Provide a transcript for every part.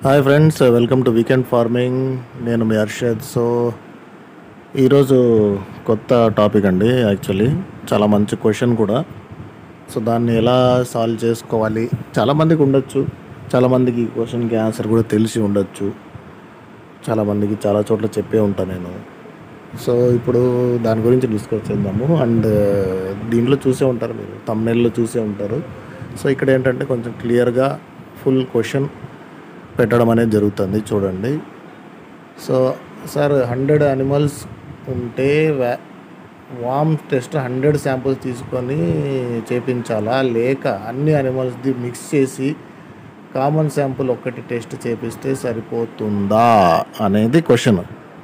hi friends welcome to weekend farming నేను మీ Harshad so ఈరోజు కొత్త టాపిక్ అండి యాక్చువల్లీ చాలా మంచి క్వశ్చన్ కూడా సో దాన్ని ఎలా సాల్వ్ చేసుకోవాలి చాలామందికి ఉండొచ్చు చాలామందికి ఈ క్వశ్చన్కి ఆన్సర్ కూడా తెలిసి ఉండొచ్చు చాలామందికి చాలా చోట్ల చెప్పే ఉంటాను నేను సో ఇప్పుడు దాని గురించి డిస్కస్ చేద్దాము అండ్ దీంట్లో చూసే ఉంటారు మీరు తమ్నెల్లో చూసే ఉంటారు సో ఇక్కడ ఏంటంటే కొంచెం క్లియర్గా ఫుల్ క్వశ్చన్ పెట్టడం అనేది జరుగుతుంది చూడండి సో సార్ హండ్రెడ్ అనిమల్స్ ఉంటే వ్యా వామ్ టెస్ట్ హండ్రెడ్ శాంపుల్స్ తీసుకొని చేపించాలా లేక అన్ని అనిమల్స్ది మిక్స్ చేసి కామన్ శాంపుల్ ఒక్కటి టెస్ట్ చేపిస్తే సరిపోతుందా అనేది క్వశ్చన్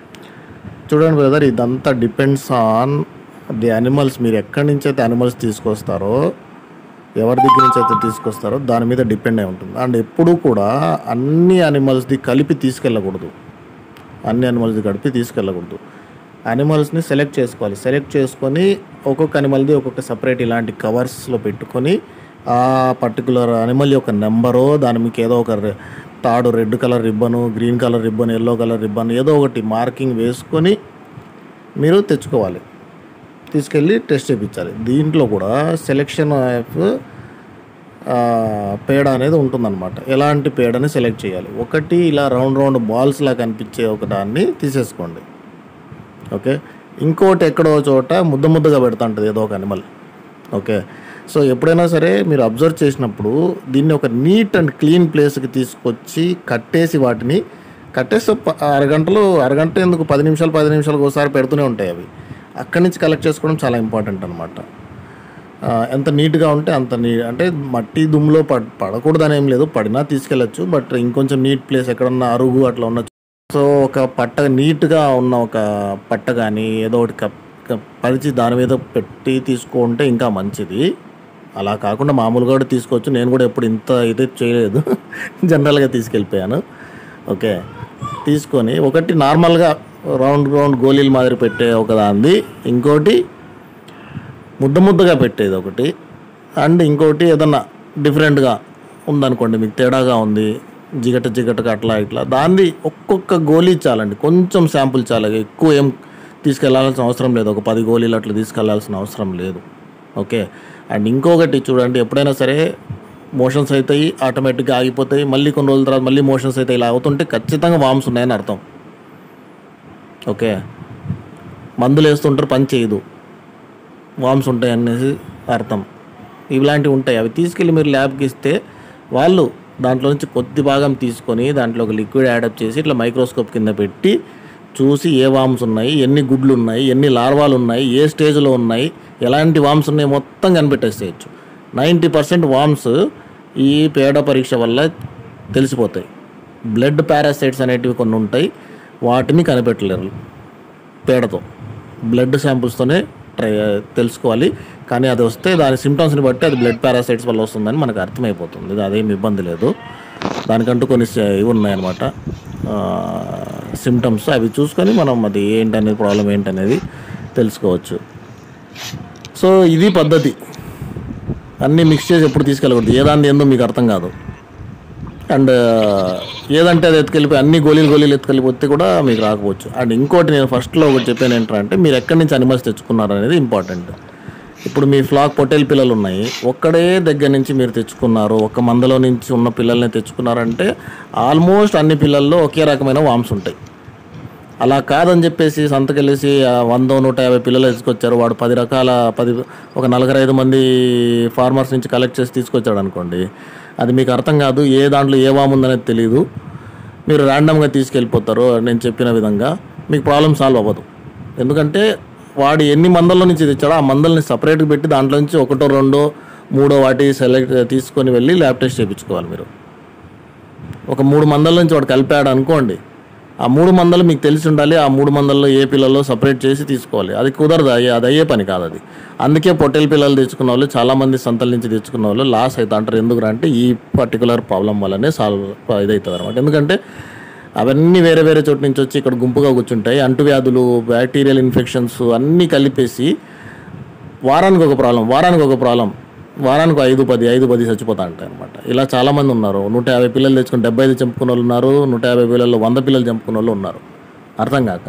చూడండి బ్రదర్ ఇదంతా డిపెండ్స్ ఆన్ ది అనిమల్స్ మీరు ఎక్కడి నుంచి అయితే అనిమల్స్ తీసుకొస్తారో ఎవరి దగ్గర నుంచి అయితే తీసుకొస్తారో దాని మీద డిపెండ్ అయి ఉంటుంది అండ్ ఎప్పుడూ కూడా అన్ని అనిమల్స్ది కలిపి తీసుకెళ్ళకూడదు అన్ని అనిమల్స్ది కలిపి తీసుకెళ్ళకూడదు అనిమల్స్ని సెలెక్ట్ చేసుకోవాలి సెలెక్ట్ చేసుకొని ఒక్కొక్క అనిమల్ది ఒక్కొక్క సపరేట్ ఇలాంటి కవర్స్లో పెట్టుకొని ఆ పర్టికులర్ అనిమల్ యొక్క నెంబరో దాని మీకు ఏదో ఒక రె- తాడు red colour ribbon green colour ribbon yellow colour ribbon ఏదో ఒకటి మార్కింగ్ వేసుకొని మీరు తెచ్చుకోవాలి తీసుకెళ్ళి టెస్ట్ చేయించాలి దీంట్లో కూడా సెలెక్షన్ ఆఫ్ ఆ, పేడ అనేది ఉంటుందన్నమాట ఎలాంటి పేడని సెలెక్ట్ చేయాలి ఒకటి ఇలా రౌండ్ రౌండ్ బాల్స్ లా కనిపించే ఒక దాన్ని తీసేసుకోండి ఓకే ఇంకోటి ఎక్కడో చోట ముద్ద ముద్దగా పెడుతుంటుంది ఏదో ఒక అనిమల్ ఓకే సో ఎప్పుడైనా సరే మీరు అబ్జర్వ్ చేసినప్పుడు దీన్ని ఒక నీట్ అండ్ క్లీన్ ప్లేస్కి తీసుకొచ్చి కట్టేసి వాటిని కట్టేస్తే ప- అరగంటలు అరగంట ఎందుకు పది నిమిషాలు పది నిమిషాలకు ఒకసారి పెడుతూనే ఉంటాయి అవి అక్కడి నుంచి కలెక్ట్ చేసుకోవడం చాలా ఇంపార్టెంట్ అనమాట ఎంత నీట్గా ఉంటే అంత నీ అంటే మట్టి దుమ్ములో పడ్ పడకూడదని ఏం లేదు పడినా తీసుకెళ్ళచ్చు బట్ ఇంకొంచెం నీట్ ప్లేస్ ఎక్కడన్నా అరుగు అట్లా ఉన్న సో ఒక పట్ట నీట్గా ఉన్న ఒక పట్ట కానీ ఏదో ఒకటి కప్ కప్ పరిచి దాని మీద పెట్టి తీసుకుంటే ఇంకా మంచిది అలా కాకుండా మామూలుగా కూడా తీసుకోవచ్చు నేను కూడా ఎప్పుడు ఇంత ఇది చేయలేదు జనరల్గా తీసుకెళ్ళిపోయాను ఓకే తీసుకొని ఒకటి నార్మల్గా రౌండ్ రౌండ్ గోళీల మాదిరి పెట్టే ఒక దాంది ఇంకోటి ముద్ద ముద్దగా పెట్టేది ఒకటి అండ్ ఇంకోటి ఏదన్నా డిఫరెంట్గా ఉందనుకోండి మీకు తేడాగా ఉంది జిగట జిగటగా అట్లా ఇట్లా దాన్ని ఒక్కొక్క గోళీ చాలండి కొంచెం శాంపుల్ చాలా ఎక్కువ ఏం తీసుకెళ్లాల్సిన అవసరం లేదు ఒక పది గోళీలు అట్లా తీసుకెళ్లాల్సిన అవసరం లేదు ఓకే అండ్ ఇంకొకటి చూడండి ఎప్పుడైనా సరే మోషన్స్ అవుతాయి ఆటోమేటిక్గా ఆగిపోతాయి మళ్ళీ కొన్ని రోజుల తర్వాత మళ్ళీ మోషన్స్ అయితే ఇలా అవుతుంటే ఖచ్చితంగా వామ్స్ ఉన్నాయని అర్థం ఓకే మందులు వేస్తుంటారు పని చేయదు వామ్స్ ఉంటాయి అనేసి అర్థం ఇలాంటివి ఉంటాయి అవి తీసుకెళ్ళి మీరు ల్యాబ్కి ఇస్తే వాళ్ళు దాంట్లో నుంచి కొద్ది భాగం తీసుకొని దాంట్లో ఒక లిక్విడ్ యాడప్ చేసి ఇట్లా మైక్రోస్కోప్ కింద పెట్టి చూసి ఏ వామ్స్ ఉన్నాయి ఎన్ని గుడ్లు ఉన్నాయి ఎన్ని లార్వాలు ఉన్నాయి ఏ స్టేజ్లో ఉన్నాయి ఎలాంటి వామ్స్ ఉన్నాయి మొత్తం కనిపెట్టేసేయచ్చు నైంటీ పర్సెంట్ వామ్స్ ఈ పేడ పరీక్ష వల్ల తెలిసిపోతాయి బ్లడ్ పారాసైట్స్ అనేటివి కొన్ని ఉంటాయి వాటిని కనిపెట్టలేరు పేడతో బ్లడ్ శాంపుల్స్తోనే ట్రై తెలుసుకోవాలి కానీ అది వస్తే దాని సిమ్టమ్స్ని బట్టి అది బ్లడ్ పారాసైట్స్ వల్ల వస్తుందని మనకు అర్థమైపోతుంది ఇది అదేం ఇబ్బంది లేదు దానికంటూ కొన్ని స- ఇవి ఉన్నాయన్నమాట సిమ్టమ్స్ అవి చూసుకొని మనం అది ఏంటనేది ప్రాబ్లం ఏంటనేది తెలుసుకోవచ్చు సో ఇది పద్ధతి అన్నీ మిక్స్ చేసి ఎప్పుడు తీసుకెళ్ళకూడదు ఏదాన్ని ఏందో మీకు అర్థం కాదు అండ్ ఏదంటే అది ఎత్తుకెళ్ళిపోయి అన్ని గోళీలు గోళీలు ఎత్తుకెళ్ళిపోతే కూడా మీకు రాకపోవచ్చు అండ్ ఇంకోటి నేను ఫస్ట్లో ఒకటి చెప్పాను ఏంటంటే మీరు ఎక్కడి నుంచి అనిమల్స్ తెచ్చుకున్నారు అనేది ఇంపార్టెంట్ ఇప్పుడు మీ ఫ్లాక్ పొట్టేల్ పిల్లలు ఉన్నాయి ఒక్కడే దగ్గర నుంచి మీరు తెచ్చుకున్నారు ఒక మందలో నుంచి ఉన్న పిల్లల్ని తెచ్చుకున్నారంటే ఆల్మోస్ట్ అన్ని పిల్లల్లో ఒకే రకమైన వామ్స్ ఉంటాయి అలా కాదని చెప్పేసి సంతకెళ్ళేసి ఆ వంద నూట యాభై పిల్లలు తీసుకొచ్చారు వాడు పది రకాల పది ఒక నలుగురు ఐదు మంది ఫార్మర్స్ నుంచి కలెక్ట్ చేసి తీసుకొచ్చాడు అనుకోండి అది మీకు అర్థం కాదు ఏ దాంట్లో ఏ వామ్ ఉందనేది తెలియదు మీరు ర్యాండమ్గా తీసుకెళ్ళిపోతారు నేను చెప్పిన విధంగా మీకు ప్రాబ్లం సాల్వ్ అవ్వదు ఎందుకంటే వాడు ఎన్ని మందల్లో నుంచి తెచ్చాడో ఆ మందల్ని సపరేట్గా పెట్టి దాంట్లో నుంచి ఒకటో రెండో మూడో వాటి సెలెక్ట్ తీసుకొని వెళ్ళి ల్యాబ్ టెస్ట్ చేయించుకోవాలి మీరు ఒక మూడు మందల నుంచి వాడు కలిపాడు అనుకోండి ఆ మూడు మందలు మీకు తెలిసి ఉండాలి ఆ మూడు మందల్లో ఏ పిల్లల్లో సపరేట్ చేసి తీసుకోవాలి అది కుదరదు అయ్యే అది అయ్యే పని కాదు అది అందుకే పొట్టేల పిల్లలు తెచ్చుకున్న వాళ్ళు చాలామంది సంతల నుంచి తెచ్చుకున్న వాళ్ళు లాస్ అవుతా అంటారు ఎందుకు అంటే ఈ పర్టికులర్ ప్రాబ్లం వల్లనే సాల్వ్ ఇదవుతుంది అనమాట ఎందుకంటే అవన్నీ వేరే వేరే చోటు నుంచి వచ్చి ఇక్కడ గుంపుగా కూర్చుంటాయి అంటువ్యాధులు బ్యాక్టీరియల్ ఇన్ఫెక్షన్స్ అన్నీ కలిపేసి వారానికి ఒక ప్రాబ్లం వారానికి ఒక ప్రాబ్లం వారానికి ఐదు పది ఐదు పది చచ్చిపోతా ఉంటాయి అనమాట ఇలా చాలామంది ఉన్నారు నూట యాభై పిల్లలు తెచ్చుకుని డెబ్బై ఐదు చంపుకున్న వాళ్ళు ఉన్నారు నూట యాభై పిల్లలు వంద పిల్లలు చంపుకున్న వాళ్ళు ఉన్నారు అర్థం కాక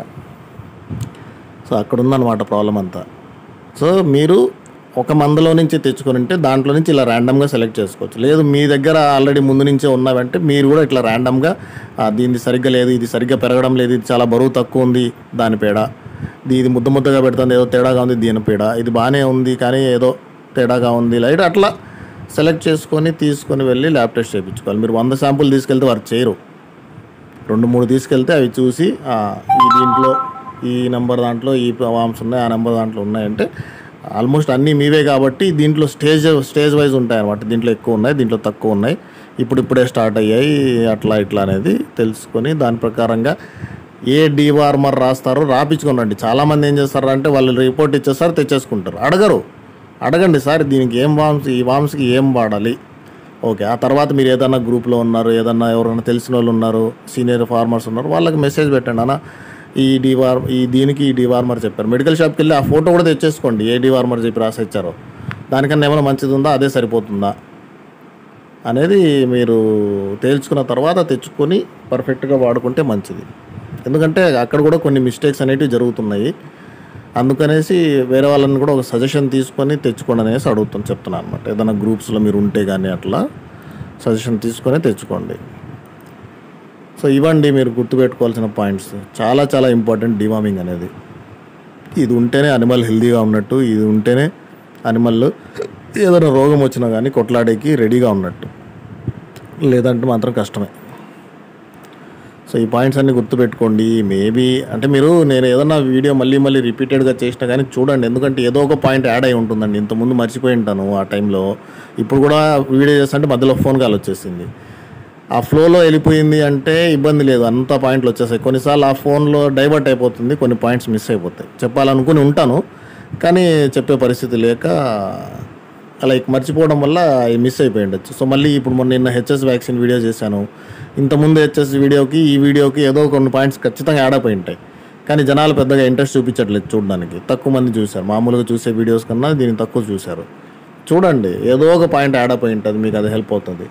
సో అక్కడ ఉందన్నమాట ప్రాబ్లం అంతా సో మీరు ఒక మందలో నుంచి తెచ్చుకొని ఉంటే దాంట్లో నుంచి ఇలా ర్యాండమ్గా సెలెక్ట్ చేసుకోవచ్చు లేదు మీ దగ్గర ఆల్రెడీ ముందు నుంచే ఉన్నావంటే మీరు కూడా ఇట్లా ర్యాండమ్గా దీన్ని సరిగ్గా లేదు ఇది సరిగ్గా పెరగడం లేదు ఇది చాలా బరువు తక్కువ ఉంది దాని పేడ ఇది ఇది ముద్ద ముద్దగా పెడుతుంది ఏదో తేడాగా ఉంది దీని పేడ ఇది బాగానే ఉంది కానీ ఏదో తేడాగా ఉంది లైట్ అట్లా సెలెక్ట్ చేసుకొని తీసుకొని వెళ్ళి ల్యాబ్ టెస్ట్ చేయించుకోవాలి మీరు వంద శాంపుల్ తీసుకెళ్తే వారు చేయరు రెండు మూడు తీసుకెళ్తే అవి చూసి ఆ, ఈ దీంట్లో ఈ నెంబర్ దాంట్లో ఈ వామ్స్ ఉన్నాయి ఆ నెంబర్ దాంట్లో ఉన్నాయంటే ఆల్మోస్ట్ అన్నీ మీవే కాబట్టి దీంట్లో స్టేజ్ స్టేజ్ వైజ్ ఉంటాయి అనమాట దీంట్లో ఎక్కువ ఉన్నాయి దీంట్లో తక్కువ ఉన్నాయి ఇప్పుడు ఇప్పుడే స్టార్ట్ అయ్యాయి అట్లా ఇట్లా అనేది తెలుసుకొని దాని ప్రకారంగా ఏ డీవార్మర్ రాస్తారో రాపించుకోనండి చాలామంది ఏం చేస్తారు అంటే వాళ్ళు రిపోర్ట్ ఇచ్చేస్తారు తెచ్చేసుకుంటారు అడగరు అడగండి సార్ దీనికి ఏం వామ్స్ ఈ వామ్స్కి ఏం వాడాలి ఓకే ఆ తర్వాత మీరు ఏదైనా గ్రూప్లో ఉన్నారు ఏదన్నా ఎవరైనా తెలిసిన వాళ్ళు ఉన్నారు సీనియర్ ఫార్మర్స్ ఉన్నారు వాళ్ళకి మెసేజ్ పెట్టండి అన్న ఈ డివార్ ఈ దీనికి ఈ డివార్మర్ చెప్పారు మెడికల్ షాప్కి వెళ్ళి ఆ ఫోటో కూడా తెచ్చేసుకోండి ఏ డివార్మర్ చెప్పి రాసి ఇచ్చారో దానికన్నా ఏమైనా మంచిది ఉందా అదే సరిపోతుందా అనేది మీరు తేల్చుకున్న తర్వాత తెచ్చుకొని పర్ఫెక్ట్గా వాడుకుంటే మంచిది ఎందుకంటే అక్కడ కూడా కొన్ని మిస్టేక్స్ అనేటివి జరుగుతున్నాయి అందుకనేసి వేరే వాళ్ళని కూడా ఒక సజెషన్ తీసుకొని తెచ్చుకోండి అనేసి అడుగుతాను చెప్తున్నాను అనమాట ఏదైనా గ్రూప్స్లో మీరు ఉంటే కానీ అట్లా సజెషన్ తీసుకొని తెచ్చుకోండి సో ఇవ్వండి మీరు గుర్తుపెట్టుకోవాల్సిన పాయింట్స్ చాలా చాలా ఇంపార్టెంట్ డివార్మింగ్ అనేది ఇది ఉంటేనే అనిమల్ హెల్తీగా ఉన్నట్టు ఇది ఉంటేనే అనిమల్ ఏదైనా రోగం వచ్చినా కానీ కొట్లాడేకి రెడీగా ఉన్నట్టు లేదంటే మాత్రం కష్టమే సో ఈ పాయింట్స్ అన్ని గుర్తుపెట్టుకోండి మేబీ అంటే మీరు నేను ఏదన్నా వీడియో మళ్ళీ మళ్ళీ రిపీటెడ్గా చేసినా కానీ చూడండి ఎందుకంటే ఏదో ఒక పాయింట్ యాడ్ అయి ఉంటుందండి ఇంతకుముందు మర్చిపోయి ఉంటాను ఆ టైంలో ఇప్పుడు కూడా వీడియో చేస్తుంటే మధ్యలో ఫోన్ కాల్ వచ్చేసింది ఆ ఫ్లోలో వెళ్ళిపోయింది అంటే ఇబ్బంది లేదు అంత పాయింట్లు వచ్చేసాయి కొన్నిసార్లు ఆ ఫోన్లో డైవర్ట్ అయిపోతుంది కొన్ని పాయింట్స్ మిస్ అయిపోతాయి చెప్పాలనుకుని ఉంటాను కానీ చెప్పే పరిస్థితి లేక లైక్ మర్చిపోవడం వల్ల అవి మిస్ అయిపోయి ఉండొచ్చు సో మళ్ళీ ఇప్పుడు మొన్న నిన్న హెచ్ఎస్ వ్యాక్సిన్ వీడియో చేశాను ఇంతకుముందు హెచ్ఎస్ వీడియోకి ఈ వీడియోకి ఏదో కొన్ని పాయింట్స్ ఖచ్చితంగా యాడ్ అయిపోయి ఉంటాయి కానీ జనాలు పెద్దగా ఇంట్రెస్ట్ చూపించట్లేదు చూడడానికి తక్కువ మంది చూశారు మామూలుగా చూసే వీడియోస్ కన్నా దీన్ని తక్కువ చూశారు చూడండి ఏదో ఒక పాయింట్ యాడ్ అయిపోయి ఉంటుంది మీకు అది హెల్ప్ అవుతుంది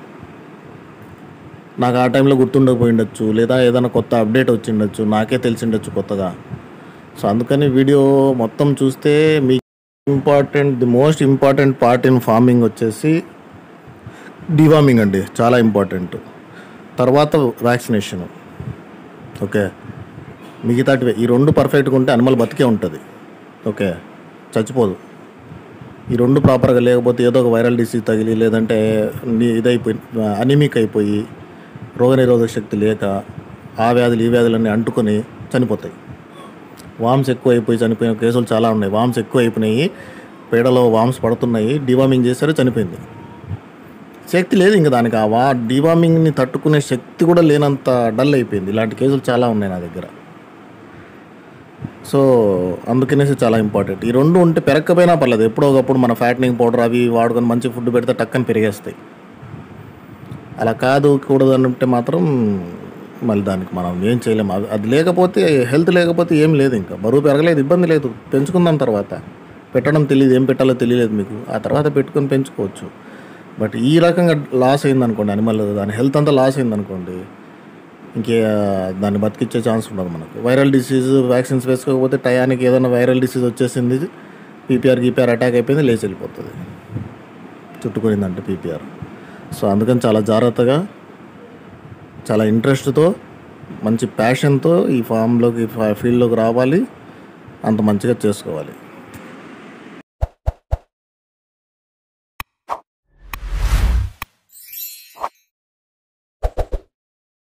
నాకు ఆ టైంలో గుర్తుండకపోయి ఉండొచ్చు లేదా ఏదైనా కొత్త అప్డేట్ వచ్చి ఉండొచ్చు నాకే తెలిసి ఉండొచ్చు కొత్తగా సో అందుకని వీడియో మొత్తం చూస్తే మీ important the most important part in farming వచ్చేసి డివార్మింగ్ అండి చాలా ఇంపార్టెంట్ తర్వాత వ్యాక్సినేషన్ ఓకే మిగతాటివే ఈ రెండు పర్ఫెక్ట్గా ఉంటే అనిమల్ బతికే ఉంటుంది ఓకే చచ్చిపోదు ఈ రెండు ప్రాపర్గా లేకపోతే ఏదో ఒక వైరల్ డిసీజ్ తగిలి లేదంటే ని- ఇదైపోయి అనిమిక్ అయిపోయి రోగనిరోధక శక్తి లేక ఆ వ్యాధులు ఈ వ్యాధులన్నీ అంటుకొని చనిపోతాయి వామ్స్ ఎక్కువ అయిపోయి చనిపోయిన కేసులు చాలా ఉన్నాయి వామ్స్ ఎక్కువ అయిపోయినాయి పేడలో వామ్స్ పడుతున్నాయి డివార్మింగ్ చేశారు చనిపోయింది శక్తి లేదు ఇంకా దానికి ఆ వా డివార్మింగ్ని తట్టుకునే శక్తి కూడా లేనంత డల్ అయిపోయింది ఇలాంటి కేసులు చాలా ఉన్నాయి నా దగ్గర సో అందుకనేసి చాలా ఇంపార్టెంట్ ఈ రెండు ఉంటే పెరగకపోయినా పర్లేదు ఎప్పుడో ఒకప్పుడు మన ఫ్యాట్నింగ్ పౌడర్ అవి వాడుకొని మంచి ఫుడ్ పెడితే టక్కని పెరిగేస్తాయి అలా కాదు కూడదు అని ఉంటే మాత్రం మళ్ళీ దానికి మనం ఏం చేయలేము అది అది లేకపోతే హెల్త్ లేకపోతే ఏం లేదు ఇంకా బరువు పెరగలేదు ఇబ్బంది లేదు పెంచుకుందాం తర్వాత పెట్టడం తెలియదు ఏం పెట్టాలో తెలియలేదు మీకు ఆ తర్వాత పెట్టుకొని పెంచుకోవచ్చు బట్ ఈ రకంగా లాస్ అయింది అనుకోండి అనిమల్ దాని హెల్త్ అంతా లాస్ అయింది అనుకోండి ఇంకే దాన్ని బతికిచ్చే ఛాన్స్ ఉండదు మనకు వైరల్ డిసీజ్ వ్యాక్సిన్స్ వేసుకోకపోతే టయానికి ఏదైనా వైరల్ డిసీజ్ వచ్చేసింది పీపీఆర్ గీపీఆర్ అటాక్ అయిపోయింది లేచి వెళ్ళిపోతుంది చుట్టుకునిందంటే పీపీఆర్ సో అందుకని చాలా జాగ్రత్తగా చాలా ఇంట్రెస్ట్తో మంచి ప్యాషన్తో ఈ ఫామ్లోకి ఫీల్డ్లోకి రావాలి అంత మంచిగా చేసుకోవాలి